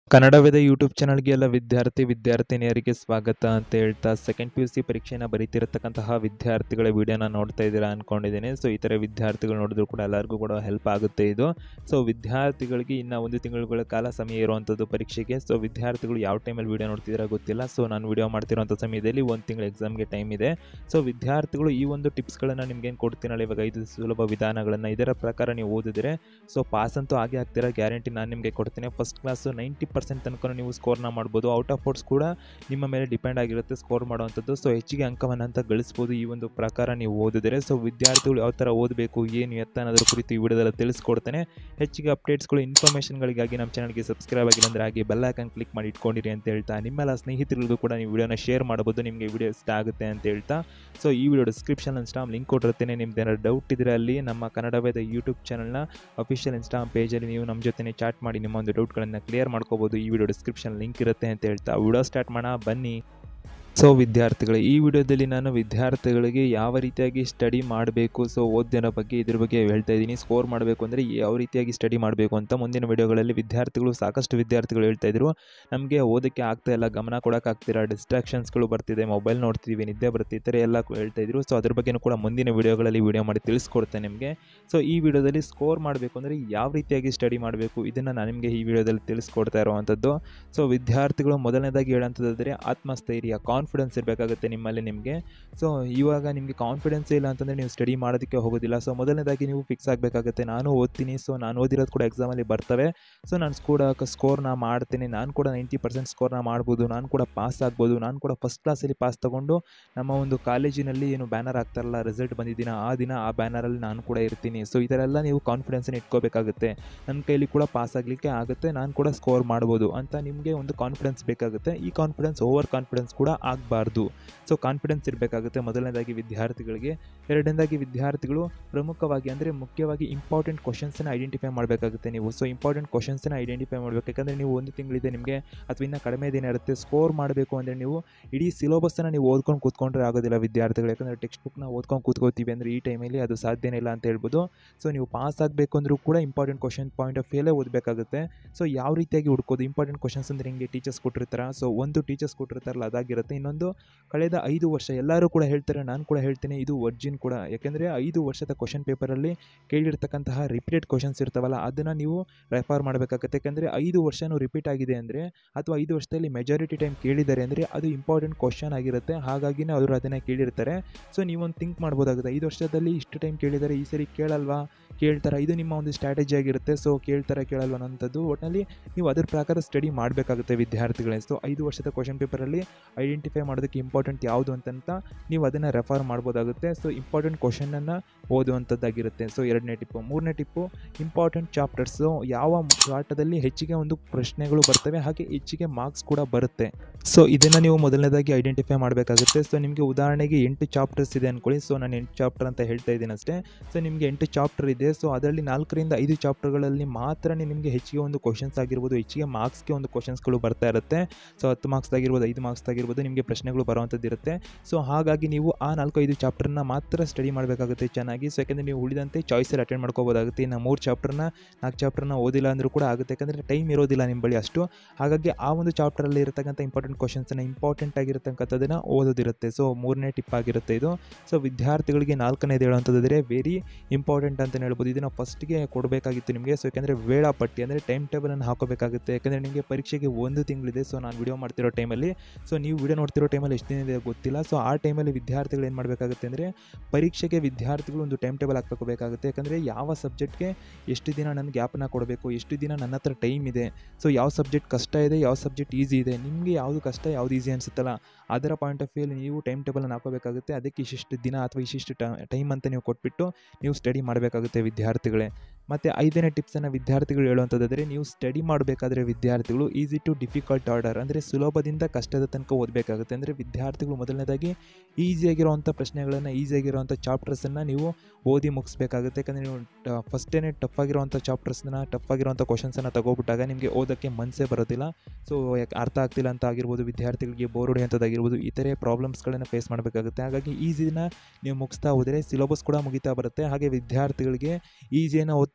Kannada Veda YouTube ಚಾನಲ್ಗೆ ಎಲ್ಲ ವಿದ್ಯಾರ್ಥಿ ವಿದ್ಯಾರ್ಥಿನಿಯರಿಗೆ ಸ್ವಾಗತ ಅಂತ ಹೇಳ್ತಾ ಸೆಕೆಂಡ್ ಪಿ ಯು ಸಿ ಪರೀಕ್ಷೆನ ಬರೀತಿರತಕ್ಕಂತಹ ವಿದ್ಯಾರ್ಥಿಗಳ ವಿಡಿಯೋನ ನೋಡ್ತಾ ಇದ್ದೀರಾ ಅಂದ್ಕೊಂಡಿದ್ದೀನಿ ಸೊ ಈ ಥರ ವಿದ್ಯಾರ್ಥಿಗಳು ನೋಡಿದ್ರು ಕೂಡ ಎಲ್ಲರಿಗೂ ಕೂಡ ಹೆಲ್ಪ್ ಆಗುತ್ತೆ ಇದು ಸೊ ವಿದ್ಯಾರ್ಥಿಗಳಿಗೆ ಇನ್ನು ಒಂದು ತಿಂಗಳುಗಳ ಕಾಲ ಸಮಯ ಇರುವಂಥದ್ದು ಪರೀಕ್ಷೆಗೆ ಸೊ ವಿದ್ಯಾರ್ಥಿಗಳು ಯಾವ ಟೈಮಲ್ಲಿ ವಿಡಿಯೋ ನೋಡ್ತಿದ್ದೀರಾ ಗೊತ್ತಿಲ್ಲ ಸೊ ನಾನು ವಿಡಿಯೋ ಮಾಡ್ತಿರೋಂಥ ಸಮಯದಲ್ಲಿ ಒಂದು ತಿಂಗಳ ಎಕ್ಸಾಮ್ಗೆ ಟೈಮ್ ಇದೆ ಸೊ ವಿದ್ಯಾರ್ಥಿಗಳು ಈ ಒಂದು ಟಿಪ್ಸ್ಗಳನ್ನು ನಿಮ್ಗೇನು ಕೊಡ್ತೀನಲ್ಲ ಇವಾಗ ಐದು ಸುಲಭ ವಿಧಾನಗಳನ್ನು ಇದರ ಪ್ರಕಾರ ನೀವು ಓದಿದ್ರೆ ಸೊ ಪಾಸ್ ಅಂತೂ ಆಗೇ ಆಗ್ತೀರಾ ಗ್ಯಾರಂಟಿ ನಾನು ನಿಮಗೆ ಕೊಡ್ತೀನಿ ಫಸ್ಟ್ ಕ್ಲಾಸು ನೈಂಟಿ ಪರ್ಸೆಂಟ್ ತನಕ ನೀವು ಸ್ಕೋರ್ನ ಮಾಡ್ಬೋದು ಔಟ್ ಆಫ್ ಔಟ್ಸ್ ಕೂಡ ನಿಮ್ಮ ಮೇಲೆ ಡಿಪೆಂಡ್ ಆಗಿರುತ್ತೆ ಸ್ಕೋರ್ ಮಾಡುವಂಥದ್ದು ಸೊ ಹೆಚ್ಚಿಗೆ ಅಂಕವನ್ನು ಅಂತ ಗಳಿಸ್ಬೋದು ಈ ಒಂದು ಪ್ರಕಾರ ನೀವು ಓದಿದರೆ ಸೊ ವಿದ್ಯಾರ್ಥಿಗಳು ಯಾವ ಥರ ಓದಬೇಕು ಏನು ಎತ್ತ ಅನ್ನೋದ್ರ ಕುರಿತು ಈ ವಿಡಿಯೋದಲ್ಲಿ ತಿಳಿಸ್ಕೊಡ್ತೇನೆ ಹೆಚ್ಚಿಗೆ ಅಪ್ಡೇಟ್ಸ್ಗಳು ಇನ್ಫಾರ್ಮೇಷನ್ಗಳಿಗಾಗಿ ನಮ್ಮ ಚಾನಲ್ಗೆ ಸಬ್ಸ್ಕ್ರೈಬ್ ಆಗಿಲ್ಲ ಅಂದರೆ ಹಾಗೆ ಬೆಲ್ ಐಕನ್ ಕ್ಲಿಕ್ ಮಾಡಿ ಇಟ್ಕೊಂಡಿರಿ ಅಂತ ಹೇಳ್ತಾ ನಿಮ್ಮೆಲ್ಲ ಸ್ನೇಹಿತರಿಗೂ ಕೂಡ ನೀವು ವಿಡಿಯೋನ ಶೇರ್ ಮಾಡ್ಬೋದು ನಿಮಗೆ ವಿಡಿಯೋ ಇಷ್ಟ ಆಗುತ್ತೆ ಅಂತ ಹೇಳ್ತಾ ಸೊ ಈ ವಿಡಿಯೋ ಡಿಸ್ಕ್ರಿಪ್ಷನ್ ಇನ್ಸ್ಟಾಮ್ ಲಿಂಕ್ ಕೊಟ್ಟಿರ್ತೀನಿ ನಿಮ್ದು ಏನಾದ್ರು ಡೌಟ್ ಇದ್ದರೆ ಅಲ್ಲಿ ನಮ್ಮ ಕನ್ನಡವೇದ ಯೂಟ್ಯೂಬ್ ಚಾನಲ್ನ ಅಫಿಷಿಯಲ್ ಇನ್ಸ್ಟಾಮ್ ಪೇಜಲ್ಲಿ ನೀವು ನಮ್ಮ ಜೊತೆ ಚಾಟ್ ಮಾಡಿ ನಿಮ್ಮ ಒಂದು ಡೌಟ್ಗಳನ್ನು ಕ್ಲಿಯರ್ ಮಾಡ್ಕೋಬೋದು ಈ ವಿಡಿಯೋ ಡಿಸ್ಕ್ರಿಪ್ಷನ್ ಲಿಂಕ್ ಇರುತ್ತೆ ಅಂತ ಹೇಳ್ತಾ ವಿಡಿಯೋ ಸ್ಟಾರ್ಟ್ ಮಾಡೋಣ ಬನ್ನಿ ಸೊ ವಿದ್ಯಾರ್ಥಿಗಳೇ ಈ ವಿಡಿಯೋದಲ್ಲಿ ನಾನು ವಿದ್ಯಾರ್ಥಿಗಳಿಗೆ ಯಾವ ರೀತಿಯಾಗಿ ಸ್ಟಡಿ ಮಾಡಬೇಕು ಸೊ ಓದಿನ ಬಗ್ಗೆ ಇದ್ರ ಬಗ್ಗೆ ಹೇಳ್ತಾ ಇದ್ದೀನಿ ಸ್ಕೋರ್ ಮಾಡಬೇಕು ಅಂದರೆ ಯಾವ ರೀತಿಯಾಗಿ ಸ್ಟಡಿ ಮಾಡಬೇಕು ಅಂತ ಮುಂದಿನ ವಿಡಿಯೋಗಳಲ್ಲಿ ವಿದ್ಯಾರ್ಥಿಗಳು ಸಾಕಷ್ಟು ವಿದ್ಯಾರ್ಥಿಗಳು ಹೇಳ್ತಾ ಇದ್ರು ನಮಗೆ ಓದೋಕ್ಕೆ ಆಗ್ತಾ ಇಲ್ಲ ಗಮನ ಕೊಡೋಕ್ಕಾಗ್ತಿಲ್ಲ ಡಿಸ್ಟ್ರಾಕ್ಷನ್ಸ್ಗಳು ಬರ್ತಿದೆ ಮೊಬೈಲ್ ನೋಡ್ತಿದ್ದೀವಿ ನಿದ್ದೆ ಬರ್ತಿದೆ ಈ ಥರ ಎಲ್ಲ ಹೇಳ್ತಾ ಇದ್ರು ಸೊ ಅದ್ರ ಬಗ್ಗೆನೂ ಕೂಡ ಮುಂದಿನ ವಿಡಿಯೋಗಳಲ್ಲಿ ವಿಡಿಯೋ ಮಾಡಿ ತಿಳಿಸ್ಕೊಡ್ತೇನೆ ನಿಮಗೆ ಸೊ ಈ ವಿಡಿಯೋದಲ್ಲಿ ಸ್ಕೋರ್ ಮಾಡಬೇಕು ಅಂದರೆ ಯಾವ ರೀತಿಯಾಗಿ ಸ್ಟಡಿ ಮಾಡಬೇಕು ಇದನ್ನು ನಾನು ನಿಮಗೆ ಈ ವಿಡಿಯೋದಲ್ಲಿ ತಿಳಿಸ್ಕೊಡ್ತಾ ಇರುವಂಥದ್ದು ಸೊ ವಿದ್ಯಾರ್ಥಿಗಳು ಮೊದಲನೇದಾಗಿ ಹೇಳೋಂಥದ್ದಾದರೆ ಆತ್ಮಸ್ಥೈರ್ಯ ಕಾನ್ಫಿಡೆನ್ಸ್ ಇರಬೇಕಾಗುತ್ತೆ ನಿಮ್ಮಲ್ಲಿ ನಿಮಗೆ ಸೊ ಇವಾಗ ನಿಮಗೆ ಕಾನ್ಫಿಡೆನ್ಸ್ ಇಲ್ಲ ಅಂತಂದರೆ ನೀವು ಸ್ಟಡಿ ಮಾಡೋದಕ್ಕೆ ಹೋಗೋದಿಲ್ಲ ಸೊ ಮೊದಲನೇದಾಗಿ ನೀವು ಫಿಕ್ಸ್ ಆಗಬೇಕಾಗುತ್ತೆ ನಾನು ಓದ್ತೀನಿ ಸೊ ನಾನು ಓದಿರೋದು ಕೂಡ ಎಕ್ಸಾಮಲ್ಲಿ ಬರ್ತವೆ ಸೊ ನಾನು ಕೂಡ ಸ್ಕೋರ್ನ ಮಾಡ್ತೀನಿ ನಾನು ಕೂಡ ನೈಂಟಿ ಪರ್ಸೆಂಟ್ ಸ್ಕೋರ್ನ ಮಾಡ್ಬೋದು ನಾನು ಕೂಡ ಪಾಸ್ ಆಗ್ಬೋದು ನಾನು ಕೂಡ ಫಸ್ಟ್ ಕ್ಲಾಸಲ್ಲಿ ಪಾಸ್ ತೊಗೊಂಡು ನಮ್ಮ ಒಂದು ಕಾಲೇಜಿನಲ್ಲಿ ಏನು ಬ್ಯಾನರ್ ಆಗ್ತಾರಲ್ಲ ರಿಸಲ್ಟ್ ಬಂದಿದ್ದೀನ ಆ ದಿನ ಆ ಬ್ಯಾನರಲ್ಲಿ ನಾನು ಕೂಡ ಇರ್ತೀನಿ ಸೊ ಈ ಥರ ಎಲ್ಲ ನೀವು ಕಾನ್ಫಿಡೆನ್ಸನ್ನು ಇಟ್ಕೋಬೇಕಾಗುತ್ತೆ ನನ್ನ ಕೈಲಿ ಕೂಡ ಪಾಸ್ ಆಗಲಿಕ್ಕೆ ಆಗುತ್ತೆ ನಾನು ಕೂಡ ಸ್ಕೋರ್ ಮಾಡ್ಬೋದು ಅಂತ ನಿಮಗೆ ಒಂದು ಕಾನ್ಫಿಡೆನ್ಸ್ ಬೇಕಾಗುತ್ತೆ ಈ ಕಾನ್ಫಿಡೆನ್ಸ್ ಓವರ್ ಕಾನ್ಫಿಡೆನ್ಸ್ ಕೂಡ ಆಗಬಾರ್ದು ಸೊ ಕಾನ್ಫಿಡೆನ್ಸ್ ಇರಬೇಕಾಗುತ್ತೆ ಮೊದಲನೇದಾಗಿ ವಿದ್ಯಾರ್ಥಿಗಳಿಗೆ ಎರಡನೇದಾಗಿ ವಿದ್ಯಾರ್ಥಿಗಳು ಪ್ರಮುಖವಾಗಿ ಅಂದರೆ ಮುಖ್ಯವಾಗಿ ಇಂಪಾರ್ಟೆಂಟ್ ಕ್ವಶನ್ಸನ್ನು ಐಡೆಂಟಿಫೈ ಮಾಡಬೇಕಾಗುತ್ತೆ ನೀವು ಸೊ ಇಂಪಾರ್ಟೆಂಟ್ ಕ್ವಶನ್ಸನ್ನು ಐಡೆಂಟಿಫೈ ಮಾಡಬೇಕು ಯಾಕಂದರೆ ನೀವು ಒಂದು ತಿಂಗಳಿದೆ ನಿಮಗೆ ಅಥವಾ ಇನ್ನೂ ಕಡಿಮೆ ದಿನ ಇರುತ್ತೆ ಸ್ಕೋರ್ ಮಾಡಬೇಕು ಅಂದರೆ ನೀವು ಇಡೀ ಸಿಲೋಬಸ್ಸನ್ನು ನೀವು ಓದ್ಕೊಂಡು ಕೂತ್ಕೊಂಡ್ರೆ ಆಗೋದಿಲ್ಲ ವಿದ್ಯಾರ್ಥಿಗಳು ಯಾಕಂದರೆ ಟೆಕ್ಸ್ಟ್ ಬುಕ್ನ ಓದ್ಕೊಂಡು ಕೂತ್ಕೋತೀವಿ ಅಂದರೆ ಈ ಟೈಮಲ್ಲಿ ಅದು ಸಾಧ್ಯನೇ ಇಲ್ಲ ಅಂತ ಹೇಳ್ಬೋದು ಸೊ ನೀವು ಪಾಸ್ ಆಗಬೇಕು ಅಂದರೂ ಕೂಡ ಇಂಪಾರ್ಟೆಂಟ್ ಕ್ವಶನ್ ಪಾಯಿಂಟ್ ಆಫ್ ವ್ಯೂಲೇ ಓದಬೇಕಾಗುತ್ತೆ ಸೊ ಯಾವ ರೀತಿಯಾಗಿ ಹುಡ್ಕೋದು ಇಂಪಾರ್ಟೆಂಟ್ ಕ್ವಶನ್ಸ್ ಅಂದರೆ ಹಿಂಗೆ ಟೀಚರ್ಸ್ ಕೊಟ್ಟಿರ್ತಾರೆ ಸೊ ಒಂದು ಟೀಚರ್ಸ್ ಕೊಟ್ಟಿರ್ತಾರಲ್ಲ ಅದಾಗಿರುತ್ತೆ ಇನ್ನೊಂದು ಕಳೆದ ಐದು ವರ್ಷ ಎಲ್ಲರೂ ಕೂಡ ಹೇಳ್ತಾರೆ ನಾನು ಕೂಡ ಹೇಳ್ತೀನಿ ಇದು ವರ್ಜಿನ್ ಕೂಡ ಯಾಕೆಂದರೆ ಐದು ವರ್ಷದ ಕ್ವಶನ್ ಪೇಪರಲ್ಲಿ ಕೇಳಿರ್ತಕ್ಕಂತಹ ರಿಪೀಟೆಡ್ ಕ್ವಶನ್ಸ್ ಇರ್ತಾವಲ್ಲ ಅದನ್ನು ನೀವು ರೆಫರ್ ಮಾಡಬೇಕಾಗುತ್ತೆ ಯಾಕೆಂದರೆ ಐದು ವರ್ಷನೂ ರಿಪೀಟ್ ಆಗಿದೆ ಅಂದರೆ ಅಥವಾ ಐದು ವರ್ಷದಲ್ಲಿ ಮೆಜಾರಿಟಿ ಟೈಮ್ ಕೇಳಿದ್ದಾರೆ ಅಂದರೆ ಅದು ಇಂಪಾರ್ಟೆಂಟ್ ಕ್ವಶನ್ ಆಗಿರುತ್ತೆ ಹಾಗಾಗಿನೇ ಅವರು ಅದನ್ನು ಕೇಳಿರ್ತಾರೆ ಸೊ ನೀವೊಂದು ಥಿಂಕ್ ಮಾಡ್ಬೋದಾಗುತ್ತೆ ಐದು ವರ್ಷದಲ್ಲಿ ಇಷ್ಟು ಟೈಮ್ ಕೇಳಿದ್ದಾರೆ ಈ ಸರಿ ಕೇಳಲ್ವಾ ಕೇಳ್ತಾರೆ ಇದು ನಿಮ್ಮ ಒಂದು ಸ್ಟ್ರಾಟಜಿ ಆಗಿರುತ್ತೆ ಸೊ ಕೇಳ್ತಾರೆ ಕೇಳಲ್ವ ಅನ್ನೋಂಥದ್ದು ಒಟ್ಟಿನಲ್ಲಿ ನೀವು ಅದ್ರ ಪ್ರಕಾರ ಸ್ಟಡಿ ಮಾಡಬೇಕಾಗುತ್ತೆ ವಿದ್ಯಾರ್ಥಿಗಳೇ ಸೊ ಐದು ವರ್ಷದ ಕ್ವಶನ್ ಪೇಪರಲ್ಲಿ ಐಡೆಂಟಿಫೈ ಮಾಡೋದಕ್ಕೆ ಇಂಪಾರ್ಟೆಂಟ್ ಯಾವುದು ಅಂತಂತ ನೀವು ಅದನ್ನು ರೆಫರ್ ಮಾಡ್ಬೋದಾಗುತ್ತೆ ಸೊ ಇಂಪಾರ್ಟೆಂಟ್ ಕ್ವಶನನ್ನು ಓದುವಂಥದ್ದಾಗಿರುತ್ತೆ ಸೊ ಎರಡನೇ ಟಿಪ್ಪು ಮೂರನೇ ಟಿಪ್ಪು ಇಂಪಾರ್ಟೆಂಟ್ ಚಾಪ್ಟರ್ಸು ಯಾವ ಪಾಠದಲ್ಲಿ ಹೆಚ್ಚಿಗೆ ಒಂದು ಪ್ರಶ್ನೆಗಳು ಬರ್ತವೆ ಹಾಗೆ ಹೆಚ್ಚಿಗೆ ಮಾರ್ಕ್ಸ್ ಕೂಡ ಬರುತ್ತೆ ಸೊ ಇದನ್ನು ನೀವು ಮೊದಲನೇದಾಗಿ ಐಡೆಂಟಿಫೈ ಮಾಡಬೇಕಾಗುತ್ತೆ ಸೊ ನಿಮಗೆ ಉದಾಹರಣೆಗೆ ಎಂಟು ಚಾಪ್ಟರ್ಸ್ ಇದೆ ಅಂದ್ಕೊಳ್ಳಿ ಸೊ ನಾನು ಎಂಟು ಚಾಪ್ಟರ್ ಅಂತ ಹೇಳ್ತಾ ಇದ್ದೀನಿ ಅಷ್ಟೇ ಸೊ ನಿಮಗೆ ಎಂಟು ಚಾಪ್ಟರ್ ಇದೆ ಸೊ ಅದರಲ್ಲಿ ನಾಲ್ಕರಿಂದ ಐದು ಚಾಪ್ಟರ್ಗಳಲ್ಲಿ ಮಾತ್ರ ನಿಮಗೆ ಹೆಚ್ಚಿಗೆ ಒಂದು ಕ್ವಶನ್ಸ್ ಆಗಿರ್ಬೋದು ಹೆಚ್ಚಿಗೆ ಮಾರ್ಕ್ಸ್ಗೆ ಒಂದು ಕ್ವಶನ್ಸ್ಗಳು ಬರ್ತಾ ಇರುತ್ತೆ ಸೊ ಹತ್ತು ಮಾರ್ಕ್ಸ್ ಆಗಿರ್ಬೋದು ಐದು ಮಾರ್ಕ್ಸ್ ಆಗಿರ್ಬೋದು ನಿಮಗೆ ಪ್ರಶ್ನೆಗಳು ಬರುವಂಥದ್ದು ಇರುತ್ತೆ ಸೊ ಹಾಗಾಗಿ ನೀವು ಆ ನಾಲ್ಕು ಐದು ಚಾಪ್ಟರ್ನ ಮಾತ್ರ ಸ್ಟಡಿ ಮಾಡಬೇಕಾಗುತ್ತೆ ಚೆನ್ನಾಗಿ ಸೊ ಯಾಕಂದರೆ ನೀವು ಉಳಿದಂತೆ ಚಾಯ್ಸಲ್ಲಿ ಅಟೆಂಡ್ ಮಾಡ್ಕೋಬೋದಾಗುತ್ತೆ ಇನ್ನು ಮೂರು ಚಾಪ್ಟರ್ನ ನಾಲ್ಕು ಚಾಪ್ಟರ್ನ ಓದಿಲ್ಲ ಅಂದರೂ ಕೂಡ ಆಗುತ್ತೆ ಯಾಕಂದರೆ ಟೈಮ್ ಇರೋದಿಲ್ಲ ನಿಮ್ಮ ಬಳಿ ಅಷ್ಟು ಹಾಗಾಗಿ ಆ ಒಂದು ಚಾಪ್ಟರಲ್ಲಿ ಇರತಕ್ಕಂಥ ಇಂಪಾರ್ಟೆಂಟ್ ಕ್ವಶನ್ಸನ್ನು ಇಂಪಾರ್ಟೆಂಟ್ ಆಗಿರತಕ್ಕಂಥದ್ದನ್ನು ಓದೋದಿರುತ್ತೆ ಸೊ ಮೂರನೇ ಟಿಪ್ ಆಗಿರುತ್ತೆ ಇದು ಸೊ ವಿದ್ಯಾರ್ಥಿಗಳಿಗೆ ನಾಲ್ಕನೇದು ಹೇಳುವಂಥದ್ದಿದ್ರೆ ವೆರಿ ಇಂಪಾರ್ಟೆಂಟ್ ಅಂತಲೇ ಹೇಳ್ಬೋದು ಇದನ್ನು ಫಸ್ಟ್ಗೆ ಕೊಡಬೇಕಾಗಿತ್ತು ನಿಮಗೆ ಸೊ ಯಾಕಂದರೆ ವೇಳಾಪಟ್ಟಿ ಅಂದರೆ ಟೈಮ್ ಟೇಬಲನ್ನು ಹಾಕೋಬೇಕಾಗುತ್ತೆ ಯಾಕಂದರೆ ನಿಮಗೆ ಪರೀಕ್ಷೆಗೆ ಒಂದು ತಿಂಗಳಿದೆ ಸೊ ನಾನು ವಿಡಿಯೋ ಮಾಡ್ತಿರೋ ಟೈಮಲ್ಲಿ ಸೊ ನೀವು ವಿಡಿಯೋ ನೋಡ್ತಿರೋ ಟೈಮಲ್ಲಿ ಎಷ್ಟು ದಿನ ಇದೆ ಗೊತ್ತಿಲ್ಲ ಸೊ ಆ ಟೈಮಲ್ಲಿ ವಿದ್ಯಾರ್ಥಿಗಳು ಏನು ಮಾಡಬೇಕಾಗುತ್ತೆ ಅಂದರೆ ಪರೀಕ್ಷೆಗೆ ವಿದ್ಯಾರ್ಥಿಗಳು ಒಂದು ಟೈಮ್ ಟೇಬಲ್ ಹಾಕೋಬೇಕಾಗುತ್ತೆ ಯಾಕಂದರೆ ಯಾವ ಸಬ್ಜೆಕ್ಟ್ಗೆ ಎಷ್ಟು ದಿನ ನನಗೆ ಗ್ಯಾಪನ್ನ ಕೊಡಬೇಕು ಎಷ್ಟು ದಿನ ನನ್ನ ಹತ್ರ ಟೈಮ್ ಇದೆ ಸೊ ಯಾವ ಸಬ್ಜೆಕ್ಟ್ ಕಷ್ಟ ಇದೆ ಯಾವ ಸಬ್ಜೆಕ್ಟ್ ಈಸಿ ಇದೆ ನಿಮಗೆ ಯಾವುದು ಕಷ್ಟ ಯಾವುದು ಈಸಿ ಅನಿಸುತ್ತಲ್ಲ ಅದರ ಪಾಯಿಂಟ್ ಆಫ್ ವ್ಯೂಲಿ ನೀವು ಟೈಮ್ ಟೇಬಲನ್ನು ಹಾಕೋಬೇಕಾಗುತ್ತೆ ಅದಕ್ಕೆ ಇಷ್ಟಿಷ್ಟು ದಿನ ಅಥವಾ ಇಷ್ಟಿಷ್ಟು ಟೈಮ್ ಅಂತ ನೀವು ಕೊಟ್ಬಿಟ್ಟು ನೀವು ಸ್ಟಡಿ ಮಾಡಬೇಕಾಗುತ್ತೆ ವಿದ್ಯಾರ್ಥಿಗಳೇ ಮತ್ತು ಐದನೇ ಟಿಪ್ಸನ್ನು ವಿದ್ಯಾರ್ಥಿಗಳು ಹೇಳುವಂಥದ್ದಾದರೆ ನೀವು ಸ್ಟಡಿ ಮಾಡಬೇಕಾದ್ರೆ ವಿದ್ಯಾರ್ಥಿಗಳು ಈಸಿ ಟು ಡಿಫಿಕಲ್ಟ್ ಆರ್ಡರ್ ಅಂದರೆ ಸುಲಭದಿಂದ ಕಷ್ಟದ ತನಕ ಓದಬೇಕಾಗುತ್ತೆ ಅಂದರೆ ವಿದ್ಯಾರ್ಥಿಗಳು ಮೊದಲನೇದಾಗಿ ಈಸಿಯಾಗಿರುವಂಥ ಪ್ರಶ್ನೆಗಳನ್ನು ಈಸಿಯಾಗಿರುವಂಥ ಚಾಪ್ಟರ್ಸನ್ನು ನೀವು ಓದಿ ಮುಗಿಸ್ಬೇಕಾಗುತ್ತೆ ಯಾಕಂದರೆ ನೀವು ಫಸ್ಟೇ ಟಫ್ ಆಗಿರುವಂಥ ಚಾಪ್ಟರ್ಸ್ನ ಟಫ್ ಆಗಿರುವಂಥ ಕ್ವಶನ್ಸನ್ನು ತಗೋಬಿಟ್ಟಾಗ ನಿಮಗೆ ಓದೋಕ್ಕೆ ಮನಸ್ಸೇ ಬರೋದಿಲ್ಲ ಸೊ ಯಾಕೆ ಅರ್ಥ ಆಗ್ತಿಲ್ಲ ಅಂತ ಆಗಿರ್ಬೋದು ವಿದ್ಯಾರ್ಥಿಗಳಿಗೆ ಬೋರ್ ಹೊಡೆಯುವಂಥದ್ದಾಗಿರ್ಬೋದು ಈ ಥರ ಪ್ರಾಬ್ಲಮ್ಸ್ಗಳನ್ನು ಫೇಸ್ ಮಾಡಬೇಕಾಗುತ್ತೆ ಹಾಗಾಗಿ ಈಸಿನ ನೀವು ಮುಗಿಸ್ತಾ ಹೋದರೆ ಸಿಲಬಸ್ ಕೂಡ ಮುಗಿತಾ ಬರುತ್ತೆ ಹಾಗೆ ವಿದ್ಯಾರ್ಥಿಗಳಿಗೆ ಈಸಿಯನ್ನು ಓದ್ತಾ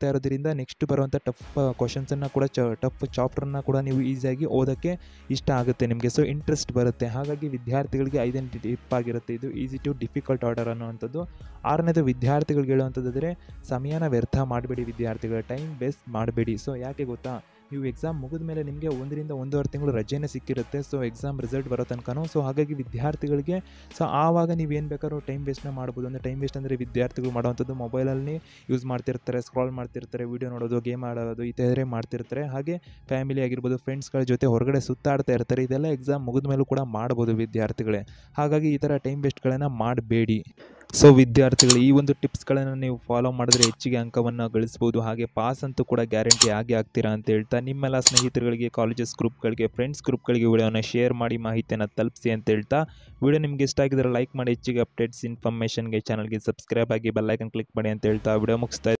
ಆಗ್ತಾ ಇರೋದ್ರಿಂದ ನೆಕ್ಸ್ಟ್ ಬರುವಂಥ ಟಫ್ ಕ್ವಶನ್ಸನ್ನು ಕೂಡ ಚ ಟಫ್ ಚಾಪ್ಟರ್ನ ಕೂಡ ನೀವು ಈಸಿಯಾಗಿ ಓದೋಕ್ಕೆ ಇಷ್ಟ ಆಗುತ್ತೆ ನಿಮಗೆ ಸೊ ಇಂಟ್ರೆಸ್ಟ್ ಬರುತ್ತೆ ಹಾಗಾಗಿ ವಿದ್ಯಾರ್ಥಿಗಳಿಗೆ ಐದನೇ ಟಿಪ್ ಆಗಿರುತ್ತೆ ಇದು ಈಸಿ ಟು ಡಿಫಿಕಲ್ಟ್ ಆರ್ಡರ್ ಅನ್ನುವಂಥದ್ದು ಆರನೇದು ವಿದ್ಯಾರ್ಥಿಗಳಿಗೆ ಹೇಳುವಂಥದ್ದಾದರೆ ಸಮಯನ ವ್ಯರ್ಥ ಮಾಡಬೇಡಿ ವಿದ್ಯಾರ್ಥಿಗಳ ಟೈಮ್ ವೇಸ್ಟ್ ಮಾಡಬೇಡಿ ಸೊ ಯಾಕೆ ಗೊತ್ತಾ ನೀವು ಎಕ್ಸಾಮ್ ಮುಗಿದ ಮೇಲೆ ನಿಮಗೆ ಒಂದರಿಂದ ಒಂದೂವರೆ ತಿಂಗಳು ರಜೆನೇ ಸಿಕ್ಕಿರುತ್ತೆ ಸೊ ಎಕ್ಸಾಮ್ ರಿಸಲ್ಟ್ ಬರೋ ತನಕನೂ ಸೊ ಹಾಗಾಗಿ ವಿದ್ಯಾರ್ಥಿಗಳಿಗೆ ಸೊ ಆವಾಗ ನೀವು ಏನು ಬೇಕಾದ್ರೂ ಟೈಮ್ ವೇಸ್ಟ್ನ ಮಾಡ್ಬೋದು ಅಂದರೆ ಟೈಮ್ ವೇಸ್ಟ್ ಅಂದರೆ ವಿದ್ಯಾರ್ಥಿಗಳು ಮಾಡುವಂಥದ್ದು ಮೊಬೈಲಲ್ಲಿ ಯೂಸ್ ಮಾಡ್ತಿರ್ತಾರೆ ಸ್ಕ್ರಾಲ್ ಮಾಡ್ತಿರ್ತಾರೆ ವೀಡಿಯೋ ನೋಡೋದು ಗೇಮ್ ಆಡೋದು ಈ ಥರ ಮಾಡ್ತಿರ್ತಾರೆ ಹಾಗೆ ಫ್ಯಾಮಿಲಿ ಆಗಿರ್ಬೋದು ಫ್ರೆಂಡ್ಸ್ಗಳ ಜೊತೆ ಹೊರಗಡೆ ಸುತ್ತಾಡ್ತಾ ಇರ್ತಾರೆ ಇದೆಲ್ಲ ಎಕ್ಸಾಮ್ ಮುಗಿದ ಮೇಲೂ ಕೂಡ ಮಾಡ್ಬೋದು ವಿದ್ಯಾರ್ಥಿಗಳೇ ಹಾಗಾಗಿ ಈ ಥರ ಟೈಮ್ ವೇಸ್ಟ್ಗಳನ್ನು ಮಾಡಬೇಡಿ ಸೊ ವಿದ್ಯಾರ್ಥಿಗಳು ಈ ಒಂದು ಟಿಪ್ಸ್ಗಳನ್ನು ನೀವು ಫಾಲೋ ಮಾಡಿದ್ರೆ ಹೆಚ್ಚಿಗೆ ಅಂಕವನ್ನು ಗಳಿಸ್ಬೋದು ಹಾಗೆ ಪಾಸ್ ಅಂತೂ ಕೂಡ ಗ್ಯಾರಂಟಿ ಆಗಿ ಆಗ್ತೀರಾ ಅಂತ ಹೇಳ್ತಾ ನಿಮ್ಮೆಲ್ಲ ಸ್ನೇಹಿತರುಗಳಿಗೆ ಕಾಲೇಜಸ್ ಗ್ರೂಪ್ಗಳಿಗೆ ಫ್ರೆಂಡ್ಸ್ ಗ್ರೂಪ್ಗಳಿಗೆ ವಿಡಿಯೋನ ಶೇರ್ ಮಾಡಿ ಮಾಹಿತಿಯನ್ನು ತಲುಪಿಸಿ ಅಂತ ಹೇಳ್ತಾ ವಿಡಿಯೋ ನಿಮಗೆ ಇಷ್ಟ ಆಗಿದ್ರೆ ಲೈಕ್ ಮಾಡಿ ಹೆಚ್ಚಿಗೆ ಅಪ್ಡೇಟ್ಸ್ ಇನ್ಫಾರ್ಮೇಷನ್ಗೆ ಚಾನಲ್ಗೆ ಸಬ್ಸ್ಕ್ರೈಬ್ ಆಗಿ ಬೆಲ್ಲೈಕನ್ ಕ್ಲಿಕ್ ಮಾಡಿ ಅಂತ ಹೇಳ್ತಾ ವಿಡಿಯೋ ಮುಗಿಸ್ತಾ